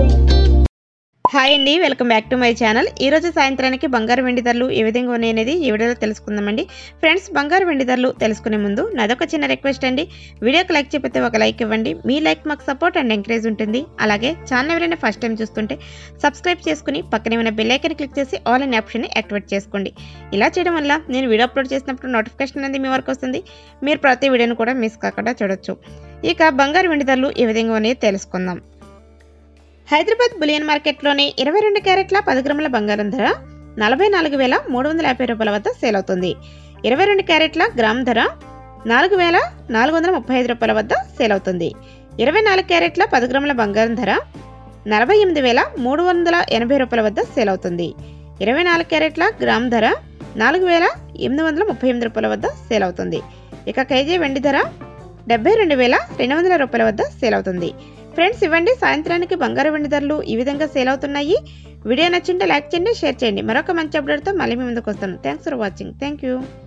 hi అండి welcome back to my channel ఈ రోజు సాయంత్రానికి బంగారు వెండి ధరలు ఏ విధంగా ఉన్నాయి అనేది ఈ వీడియోలో తెలుసుకుందామండి ఫ్రెండ్స్ బంగారు వెండి ధరలు తెలుసుకునే ముందు నాదొక చిన్న రిక్వెస్ట్ అండి వీడియోకి లైక్ చెప్పితే ఒక లైక్ ఇవ్వండి మీ లైక్ మాకు సపోర్ట్ అండ్ ఎంకరేజ్ ఉంటుంది అలాగే ఛానల్ ఎవరైనా ఫస్ట్ టైం చూస్తుంటే సబ్స్క్రైబ్ చేసుకుని పక్కనే ఉన్న బెల్ ఐకన్ క్లిక్ చేసి ఆల్ అనే ఆప్షన్ని యాక్టివేట్ చేసుకోండి ఇలా చేయడం వల్ల నేను వీడియో అప్లోడ్ చేసినప్పుడు నోటిఫికేషన్ అనేది మీ వరకు వస్తుంది మీరు ప్రతి వీడియోని కూడా మిస్ కాకుండా చూడొచ్చు ఇక బంగారు వెండి ధరలు ఏ విధంగా ఉన్నాయో తెలుసుకుందాం హైదరాబాద్ బులియన్ మార్కెట్లోని ఇరవై రెండు క్యారెట్ల పది గ్రాముల బంగారం ధర నలభై నాలుగు వేల మూడు వందల యాభై రూపాయల వద్ద సేల్ అవుతుంది ఇరవై రెండు క్యారెట్ల గ్రామ్ ధర నాలుగు వేల నాలుగు వందల ముప్పై ఐదు రూపాయల వద్ద సేల్ అవుతుంది ఇరవై నాలుగు క్యారెట్ల పది గ్రాముల బంగారం ధర నలభై ఎనిమిది వేల మూడు వందల ఎనభై రూపాయల వద్ద సేల్ అవుతుంది ఇరవై నాలుగు క్యారెట్ల గ్రామ్ ధర నాలుగు వేల ఎనిమిది వందల ముప్పై ఎనిమిది రూపాయల వద్ద సేల్ అవుతుంది ఇక కేజీ వెండి ధర డెబ్బై రెండు వేల రెండు వందల రూపాయల వద్ద సేల్ అవుతుంది ఫ్రెండ్స్ ఇవ్వండి సాయంత్రానికి బంగారు వెండి ధరలు ఈ విధంగా సేల్ అవుతున్నాయి వీడియో నచ్చింటే లైక్ చేయండి షేర్ చేయండి మరొక మంచి అప్డేట్తో మళ్ళీ మీ ముందుకు వస్తాను thanks for watching thank you